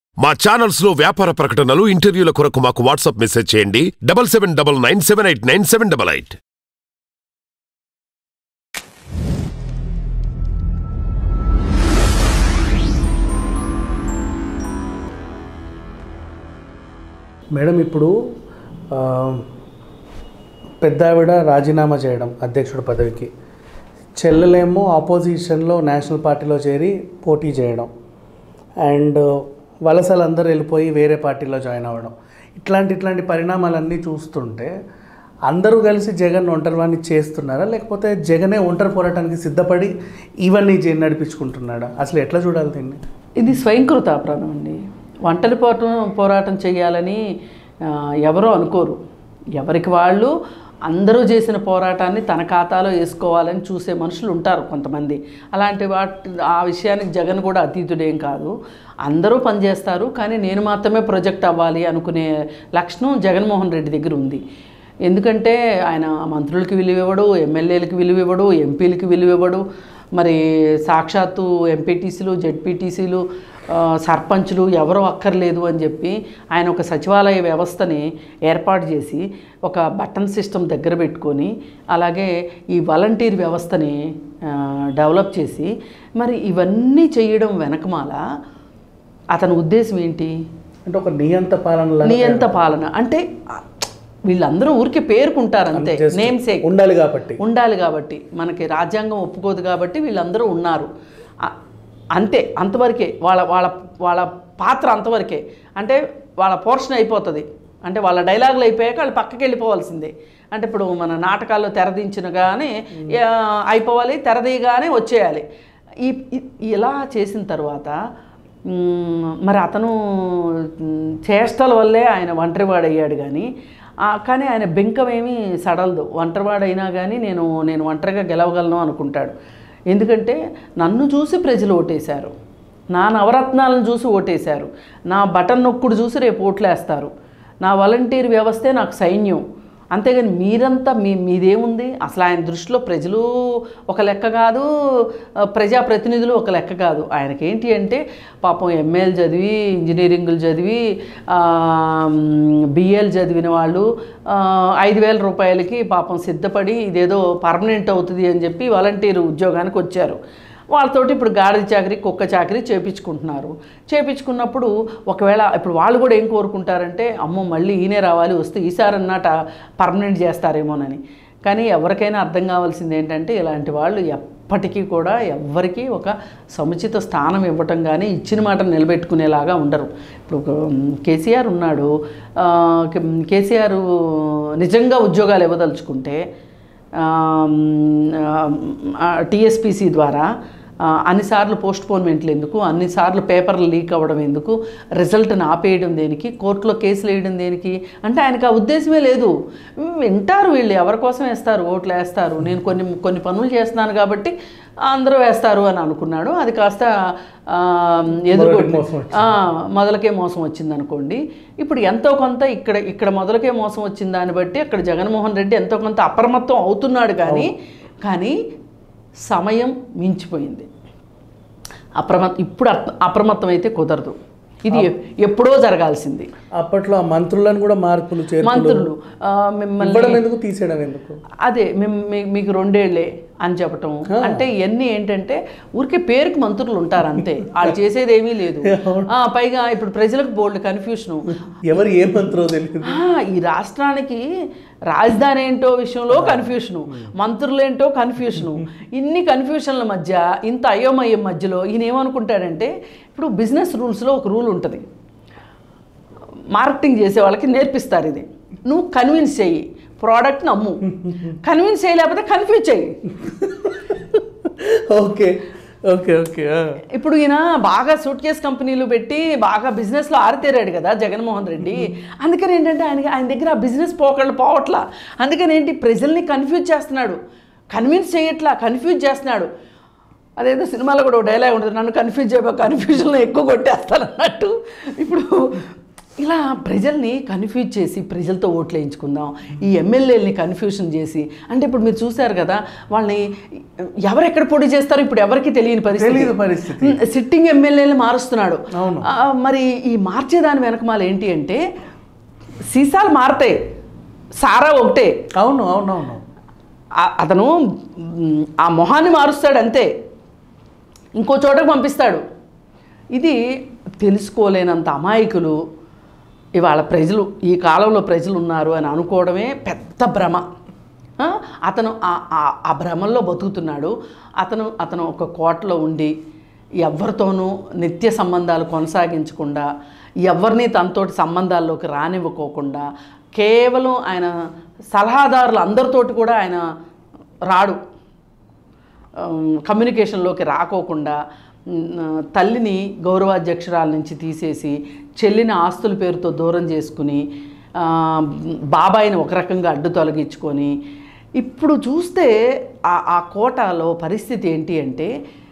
మా ఛానల్స్ లో వ్యాపార ప్రకటనలు ఇంటర్వ్యూల కొరకు మాకు వాట్సాప్ మెసేజ్ చేయండి double seven double nine seven eight nine seven double eight madam ఇప్పుడు ఆ, పెద్ద ఆవిడ రాజీనామా చేయడం అధ్యక్షుడి పదవికి చెల్లెలేమో ఆపోజిషన్లో నేషనల్ పార్టీలో చేరి పోటీ చేయడం అండ్ వలసలందరూ వెళ్ళిపోయి వేరే పార్టీలో జాయిన్ అవ్వడం ఇట్లాంటి ఇట్లాంటి పరిణామాలన్నీ చూస్తుంటే అందరూ కలిసి జగన్ ఒంటరివాణ్ణి చేస్తున్నారా లేకపోతే జగనే ఒంటరి పోరాటానికి సిద్ధపడి ఇవన్నీ చే- నడిపించుకుంటున్నాడా అసలు ఎట్లా చూడాలి దీన్ని ఇది స్వయంకృత అపరాధం అండి ఒంటరి పోరాటం పోరాటం చేయాలని ఆ, ఎవరో అనుకోరు ఎవరికి వాళ్ళు అందరూ చేసిన పోరాటాన్ని తన ఖాతాలో వేసుకోవాలని చూసే మనుషులు ఉంటారు కొంతమంది అలాంటి వాటి ఆ విషయానికి జగన్ కూడా అతీతుడేం కాదు అందరూ పనిచేస్తారు కానీ నేను మాత్రమే ప్రొజెక్ట్ అవ్వాలి అనుకునే లక్షణం జగన్మోహన్ రెడ్డి దగ్గర ఉంది ఎందుకంటే ఆయన మంత్రులకి విలువ ఇవ్వడు ఎమ్మెల్యేలకు విలువ ఇవ్వడు ఎంపీలకి విలువ ఇవ్వడు మరి సాక్షాత్తు ఎంపీటీసీలు జెడ్పీటీసీలు సర్పంచ్లు ఎవరో అక్కర్లేదు అని చెప్పి ఆయన ఒక సచివాలయ వ్యవస్థని ఏర్పాటు చేసి ఒక బటన్ సిస్టమ్ దగ్గర పెట్టుకొని అలాగే ఈ వాలంటీర్ వ్యవస్థని ఆ, డెవలప్ చేసి మరి ఇవన్నీ చేయడం వెనకమాల అతని ఉద్దేశం ఏంటి అంటే ఒక నియంత పాలన నియంత పాలన అంటే ఆ, వీళ్ళందరూ ఊరికే పేరుకుంటారు అంతే నేమ్ సేక్ ఉండాలి కాబట్టి ఉండాలి కాబట్టి మనకి రాజ్యాంగం ఒప్పుకోదు కాబట్టి వీళ్ళందరూ ఉన్నారు ఆ- అంతే అంతవరకే వాళ్ళ వాళ్ళ వాళ్ళ పాత్ర అంతవరకే అంటే వాళ్ళ పోర్షన్ అయిపోతుంది అంటే వాళ్ళ డైలాగులు అయిపోయాక వాళ్ళు పక్కకి వెళ్ళిపోవాల్సిందే అంటే ఇప్పుడు మన నాటకాల్లో తెరదించినగానే ఆ, అయిపోవాలి తెరదీయగానే వచ్చేయాలి ఈ ఈ- ఇలా చేసిన తర్వాత మ్, మరి అతను మ్, చేష్టల వల్లే ఆయన ఒంటరివాడయ్యాడు కానీ ఆ, కానీ ఆయన బెంకమేమీ సడలదు ఒంటరివాడైనా కానీ నేను నేను ఒంటరిగా గెలవగలను అనుకుంటాడు ఎందుకంటే నన్ను చూసి ప్రజలు ఓటేశారు నా నవరత్నాలను చూసి ఓటేశారు నా బటన్ నొక్కుడు చూసి రేపు ఓట్లేస్తారు నా వాలంటీర్ వ్యవస్థే నాకు సైన్యం అంతేగాని మీరంతా మీ మీదేముంది అసలు ఆయన దృష్టిలో ప్రజలు ఒక లెక్క కాదు ఆ, ప్రజాప్రతినిధులు ఒక లెక్క కాదు ఆయనకి ఏంటి అంటే పాపం ఎంఏలు చదివి ఇంజనీరింగ్లు చదివి బిఏలు చదివిన వాళ్ళు ఆ, ఐదు వేల రూపాయలకి పాపం సిద్ధపడి ఇదేదో పర్మనెంట్ అవుతుంది అని చెప్పి వాలంటీర్ ఉద్యోగానికి వచ్చారు వాళ్ళతోటి ఇప్పుడు గాడిద చాకరీ కుక్క చాకరీ చేపించుకుంటున్నారు చేపించుకున్నప్పుడు ఒకవేళ ఇప్పుడు వాళ్ళు కూడా ఏం కోరుకుంటారంటే అమ్మో మళ్ళీ ఈయనే రావాలి వస్తే ఈసారన్నట పర్మనెంట్ చేస్తారేమోనని కానీ ఎవరికైనా అర్థం కావాల్సింది ఏంటంటే ఇలాంటి వాళ్ళు ఎప్పటికీ కూడా ఎవ్వరికీ ఒక సముచిత స్థానం ఇవ్వటం కానీ ఇచ్చిన మాట నిలబెట్టుకునేలాగా ఉండరు ఇప్పుడు ఒక, మ్, కేసీఆర్ ఉన్నాడు ఆ, కే- కేసీఆర్ నిజంగా ఉద్యోగాలు ఇవ్వదలుచుకుంటే టీఎస్పీసీ ద్వారా ఆ, అన్నిసార్లు పోస్ట్ పోన్మెంట్లు ఎందుకు అన్నిసార్లు పేపర్లు లీక్ అవ్వడం ఎందుకు రిజల్ట్ని ఆపేయడం దేనికి కోర్టులో కేసులు వేయడం దేనికి అంటే ఆయనకు ఆ ఉద్దేశమే లేదు ఉమ్, వింటారు వీళ్ళు ఎవరి కోసం వేస్తారు ఓట్లు వేస్తారు నేను కొన్ని కొన్ని పనులు చేస్తున్నాను కాబట్టి అందరూ వేస్తారు అని అనుకున్నాడు అది కాస్త ఆ, ఎదుర్కొట్టి మోసం ఆ, మొదలకే మోసం వచ్చింది అనుకోండి ఇప్పుడు ఎంతో కొంత ఇక్కడ ఇక్కడ మొదలకే మోసం వచ్చిన దాన్ని బట్టి అక్కడ జగన్మోహన్ రెడ్డి ఎంతో కొంత అప్రమత్తం అవుతున్నాడు కానీ కానీ సమయం మించిపోయింది అప్రమత్త ఇప్పుడు అప్- అప్రమత్తం అయితే కుదరదు ఇది ఎ- ఎప్పుడో జరగాల్సింది అప్పట్లో ఆ మంత్రులను కూడా మార్పులు చేర్పులు మంత్రులు ఆ, మిమ్మల్ని ఇవ్వడం ఎందుకు తీసేయడం ఎందుకు అదే మేము మీ- మీకు రెండేళ్లే అని చెప్పటం అంటే ఇవన్నీ ఏంటంటే ఊరికే పేరుకి మంత్రులు ఉంటారు అంతే వాళ్ళు చేసేది ఏమీ లేదు ఆ, పైగా ఇప్పుడు ప్రజలకు బోల్డ్ కన్ఫ్యూషను ఎవరు ఏ మంత్రో తెలియదు ఆ, ఈ రాష్ట్రానికి రాజధాని ఏంటో విషయంలో కన్ఫ్యూషను మంత్రులేంటో కన్ఫ్యూషను ఇన్ని కన్ఫ్యూషన్ల మధ్య ఇంత అయోమయం మధ్యలో ఈయన ఏమనుకుంటాడంటే ఇప్పుడు బిజినెస్ రూల్స్లో ఒక రూల్ ఉంటుంది మార్కెటింగ్ చేసే వాళ్ళకి నేర్పిస్తారు ఇది నువ్వు కన్విన్స్ చెయ్యి ప్రోడక్ట్ని అమ్ము కన్విన్స్ చేయలేకపోతే కన్ఫ్యూజ్ చెయ్యి ఓకే ఓకే ఓకే ఆ. ఇప్పుడు ఈయన బాగా సూట్ కేస్ కంపెనీలు పెట్టి బాగా బిజినెస్లో ఆరితేరాడు కదా జగన్మోహన్ రెడ్డి అందుకని ఏంటంటే ఆయన ఆయన దగ్గర ఆ బిజినెస్ పోకళ్ళు పోవట్లా అందుకని ఏంటి ప్రజల్ని కన్ఫ్యూజ్ చేస్తున్నాడు కన్విన్స్ చేయట్లా కన్ఫ్యూజ్ చేస్తున్నాడు అదేదో సినిమాలో కూడా ఒక డైలాగ్ ఉంటుంది నన్ను కన్ఫ్యూజ్ చేయబో కన్ఫ్యూజన్లో ఎక్కువ కొట్టేస్తాను అన్నట్టు ఇప్పుడు ఇలా ప్రజల్ని కన్ఫ్యూజ్ చేసి ప్రజలతో ఓట్లు వేయించుకుందాం ఈ ఎమ్మెల్యేలని కన్ఫ్యూషన్ చేసి అంటే ఇప్పుడు మీరు చూశారు కదా వాళ్ళని ఎవరెక్కడ పోటీ చేస్తారో ఇప్పుడు ఎవరికి తెలియని పరిస్థితి తెలియని పరిస్థితి. ఉమ్, సిట్టింగ్ ఎమ్మెల్యేలు మారుస్తున్నాడు అవును. ఆ, మరి ఈ మార్చేదాని వెనకమాల ఏంటి అంటే సీసాలు మారతాయి సారా ఒకటే అవును అవును అవును ఆ- అతను మ్, ఆ మొహాన్ని మారుస్తాడు అంతే ఇంకో చోటకు పంపిస్తాడు ఇది తెలుసుకోలేనంత అమాయకులు ఇవాళ ప్రజలు ఈ కాలంలో ప్రజలు ఉన్నారు అని అనుకోవడమే పెద్ద భ్రమ ఆ? అతను ఆ- ఆ- ఆ భ్రమల్లో బతుకుతున్నాడు అతను అతను ఒక కోటలో ఉండి ఎవరితోనూ నిత్య సంబంధాలు కొనసాగించకుండా ఎవరిని తనతోటి సంబంధాల్లోకి రానివ్వకోకుండా కేవలం ఆయన సలహాదారులు అందరితోటి కూడా ఆయన రాడు ఆమ్, కమ్యూనికేషన్లోకి రాకోకుండా ఉమ్, తల్లిని గౌరవాధ్యక్షురాల నుంచి తీసేసి చెల్లిని ఆస్తుల పేరుతో దూరం చేసుకుని ఆ, బాబాయిని ఒక రకంగా అడ్డు తొలగించుకొని ఇప్పుడు చూస్తే ఆ ఆ కోటలో పరిస్థితి ఏంటి అంటే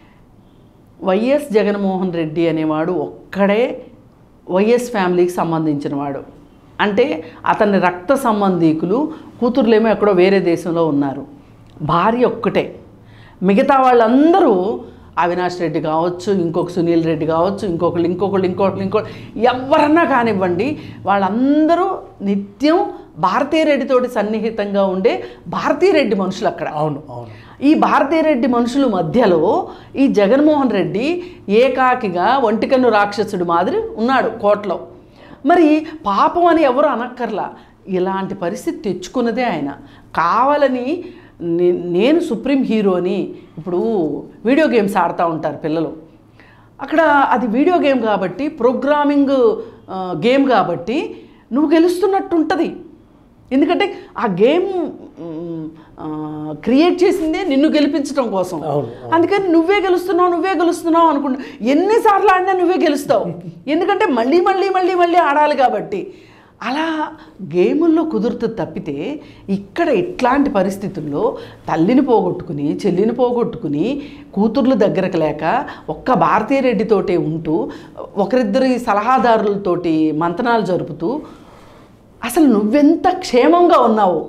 వైఎస్ జగన్మోహన్ రెడ్డి అనేవాడు ఒక్కడే వైఎస్ ఫ్యామిలీకి సంబంధించినవాడు అంటే అతని రక్త సంబంధీకులు కూతుర్లేమో ఎక్కడో వేరే దేశంలో ఉన్నారు భార్య ఒక్కటే మిగతా వాళ్ళందరూ అవినాష్ రెడ్డి కావచ్చు ఇంకొక సునీల్ రెడ్డి కావచ్చు ఇంకొకళ్ళు ఇంకొకళ్ళు ఇంకొకళ్ళు ఇంకొకళ్ళు ఎవరన్నా కానివ్వండి వాళ్ళందరూ నిత్యం భారతీయ రెడ్డితోటి సన్నిహితంగా ఉండే భారతీయ రెడ్డి మనుషులు అక్కడ అవును అవును ఈ భారతీయ రెడ్డి మనుషుల మధ్యలో ఈ జగన్మోహన్ రెడ్డి ఏకాకిగా ఒంటికన్ను రాక్షసుడు మాదిరి ఉన్నాడు కోటలో మరి పాపం అని ఎవరు అనక్కర్లా ఇలాంటి పరిస్థితి తెచ్చుకున్నదే ఆయన కావాలని నే- నేను సుప్రీం హీరోని ఇప్పుడు వీడియో గేమ్స్ ఆడుతూ ఉంటారు పిల్లలు అక్కడ అది వీడియో గేమ్ కాబట్టి ప్రోగ్రామింగ్ ఆ, గేమ్ కాబట్టి నువ్వు గెలుస్తున్నట్టు ఉంటుంది ఎందుకంటే ఆ గేమ్ మ్, ఆ, క్రియేట్ చేసిందే నిన్ను గెలిపించడం కోసం అవును, అందుకని నువ్వే గెలుస్తున్నావు నువ్వే గెలుస్తున్నావు అనుకుంటా ఎన్నిసార్లు ఆడినా నువ్వే గెలుస్తావు ఎందుకంటే మళ్ళీ మళ్ళీ మళ్ళీ మళ్ళీ ఆడాలి కాబట్టి అలా గేముల్లో కుదురుతుంది తప్పితే ఇక్కడ ఇట్లాంటి పరిస్థితుల్లో తల్లిని పోగొట్టుకుని చెల్లిని పోగొట్టుకుని కూతుర్లు దగ్గరకు లేక ఒక్క భారతీయ రెడ్డితోటే ఉంటూ ఒకరిద్దరి సలహాదారులతోటి మంతనాలు జరుపుతూ అసలు నువ్వెంత క్షేమంగా ఉన్నావు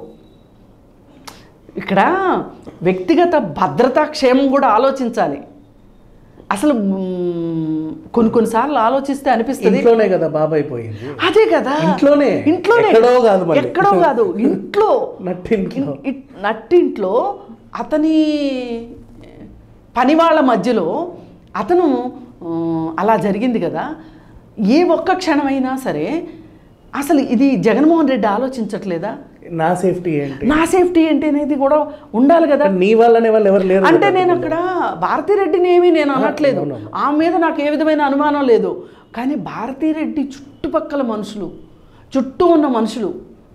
ఇక్కడ వ్యక్తిగత భద్రతా క్షేమం కూడా ఆలోచించాలి అసలు మ్, కొన్ని కొన్నిసార్లు ఆలోచిస్తే అనిపిస్తుంది ఇంట్లోనే కదా బాబాయ్ పోయింది అదే కదా ఇంట్లోనే. ఇంట్లోనే ఎక్కడో కాదు మళ్ళీ. ఎక్కడో కాదు ఇంట్లో నట్టింట్లో ఇన్- ఇట్- నట్టింట్లో అతని పని వాళ్ళ మధ్యలో అతను ఆ, అలా జరిగింది కదా ఏ ఒక్క క్షణమైనా సరే అసలు ఇది జగన్మోహన్ రెడ్డి ఆలోచించట్లేదా నా సేఫ్టీ ఏంటి నా సేఫ్టీ ఏంటి అనేది కూడా ఉండాలి కదా నీ వల్లనే వాళ్ళు ఎవరు లేరు అంటే కదా. నేను అక్కడ భారతీరెడ్డిని ఏమీ నేను అనట్లేదు ఆమె మీద నాకు ఏ విధమైన అనుమానం లేదు కానీ భారతీరెడ్డి చుట్టుపక్కల మనుషులు చుట్టూ ఉన్న మనుషులు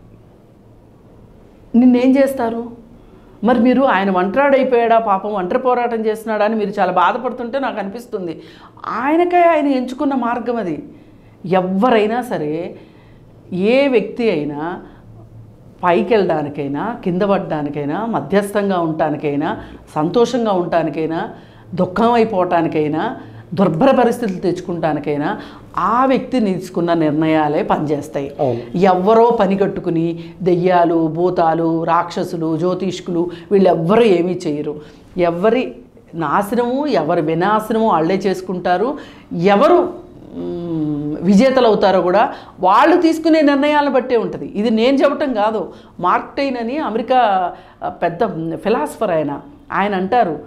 నిన్నేం చేస్తారు మరి మీరు ఆయన ఒంటరాడైపోయాడా పాపం ఒంటరి పోరాటం చేస్తున్నాడా అని మీరు చాలా బాధపడుతుంటే నాకు అనిపిస్తుంది ఆయనకే ఆయన ఎంచుకున్న మార్గం అది ఎవరైనా సరే ఏ వ్యక్తి అయినా పైకి వెళ్ళడానికైనా కింద పడడానికైనా మధ్యస్థంగా ఉండటానికైనా సంతోషంగా ఉండటానికైనా దుఃఖం అయిపోవటానికైనా దుర్భర పరిస్థితులు తెచ్చుకుంటానికైనా ఆ వ్యక్తి తీసుకున్న నిర్ణయాలే పనిచేస్తాయి అవును. ఎవ్వరో పని కట్టుకుని దెయ్యాలు భూతాలు రాక్షసులు జ్యోతిష్కులు వీళ్ళెవ్వరూ ఏమీ చేయరు ఎవరి నాశనము ఎవరి వినాశనము వాళ్ళే చేసుకుంటారు ఎవరు మ్, విజేతలు అవుతారో కూడా వాళ్ళు తీసుకునే నిర్ణయాలను బట్టే ఉంటుంది ఇది నేను చెప్పటం కాదు మార్క్ టైన్ అని అమెరికా ఆ, పెద్ద ఫిలాసఫర్ ఆయన ఆయన అంటారు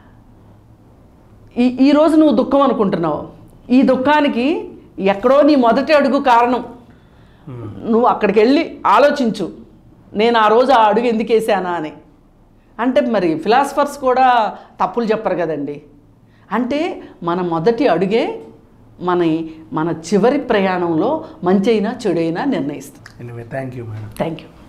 ఈ ఈరోజు నువ్వు దుఃఖం అనుకుంటున్నావు ఈ దుఃఖానికి ఎక్కడో నీ మొదటి అడుగు కారణం నువ్వు అక్కడికి వెళ్ళి ఆలోచించు నేను ఆ రోజు ఆ అడుగు ఎందుకు వేసానా అని అంటే మరి ఫిలాసఫర్స్ కూడా తప్పులు చెప్పరు కదండి అంటే మన మొదటి అడుగే మన మన చివరి ప్రయాణంలో మంచి అయినా చెడు అయినా నిర్ణయిస్తుంది anyway thank you madam thank you